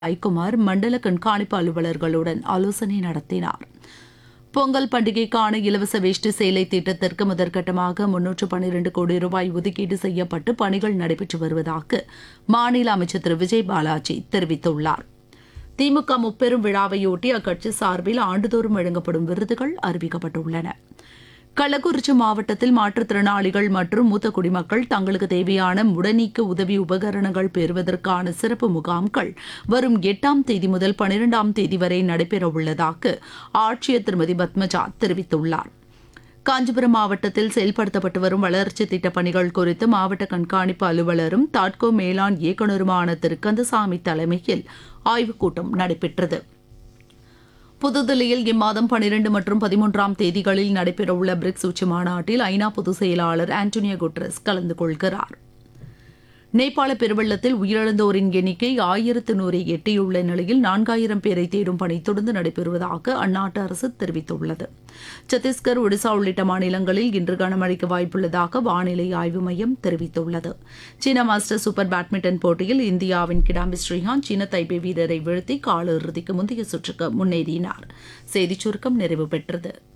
ஐக்குமார் மண்டல கண்காணிப்பு அலுவலர்களுடன் ஆலோசனை நடத்தினார் பொங்கல் பண்டிகைக்கான இலவச வேஷ்டி சேலை திட்டத்திற்கு முதற்கட்டமாக முன்னூற்று பன்னிரண்டு கோடி ரூபாய் ஒதுக்கீடு செய்யப்பட்டு பணிகள் நடைபெற்று வருவதாக மாநில அமைச்சர் திரு விஜய் பாலாஜி தெரிவித்துள்ளார் திமுக முப்பெரும் விழாவையொட்டி அக்கட்சி சார்பில் ஆண்டுதோறும் வழங்கப்படும் விருதுகள் அறிவிக்கப்பட்டுள்ளன கள்ளக்குறிச்சி மாவட்டத்தில் மாற்றுத்திறனாளிகள் மற்றும் மூத்த குடிமக்கள் தங்களுக்கு தேவையான முடநீக்க உதவி உபகரணங்கள் பெறுவதற்கான சிறப்பு முகாம்கள் வரும் எட்டாம் தேதி முதல் பனிரெண்டாம் தேதி வரை நடைபெறவுள்ளதாக ஆட்சியர் திருமதி பத்மஜா தெரிவித்துள்ளார் காஞ்சிபுரம் மாவட்டத்தில் செயல்படுத்தப்பட்டு வரும் வளர்ச்சி திட்டப் பணிகள் குறித்து மாவட்ட கண்காணிப்பு அலுவலரும் தாட்கோ மேலாண் இயக்குநருமான திரு கந்தசாமி தலைமையில் ஆய்வுக் கூட்டம் நடைபெற்றது புதுதில்லியில் இம்மாதம் பனிரெண்டு மற்றும் பதிமூன்றாம் தேதிகளில் நடைபெறவுள்ள பிரிக்ஸ் உச்சி மாநாட்டில் ஐநா பொதுச் செயலாளர் ஆண்டோனியோ குட்ரஸ் கலந்து கொள்கிறார் நேபாள பெருவெள்ளத்தில் உயிரிழந்தோரின் எண்ணிக்கை ஆயிரத்து நூறை எட்டியுள்ள நிலையில் நான்காயிரம் பேரை தேடும் பணி தொடர்ந்து நடைபெறுவதாக அந்நாட்டு அரசு தெரிவித்துள்ளது சத்தீஸ்கர் ஒடிசா உள்ளிட்ட மாநிலங்களில் இன்று கனமழைக்கு வாய்ப்புள்ளதாக வானிலை ஆய்வு மையம் தெரிவித்துள்ளது சீன மாஸ்டர் சூப்பர் பேட்மிண்டன் போட்டியில் இந்தியாவின் கிடாம்பி ஸ்ரீகாந்த் சீன தைபே வீரரை வீழ்த்தி காலிறுதிக்கு முந்தைய சுற்றுக்கு முன்னேறினார் செய்திச் சுருக்கம் நிறைவு பெற்றது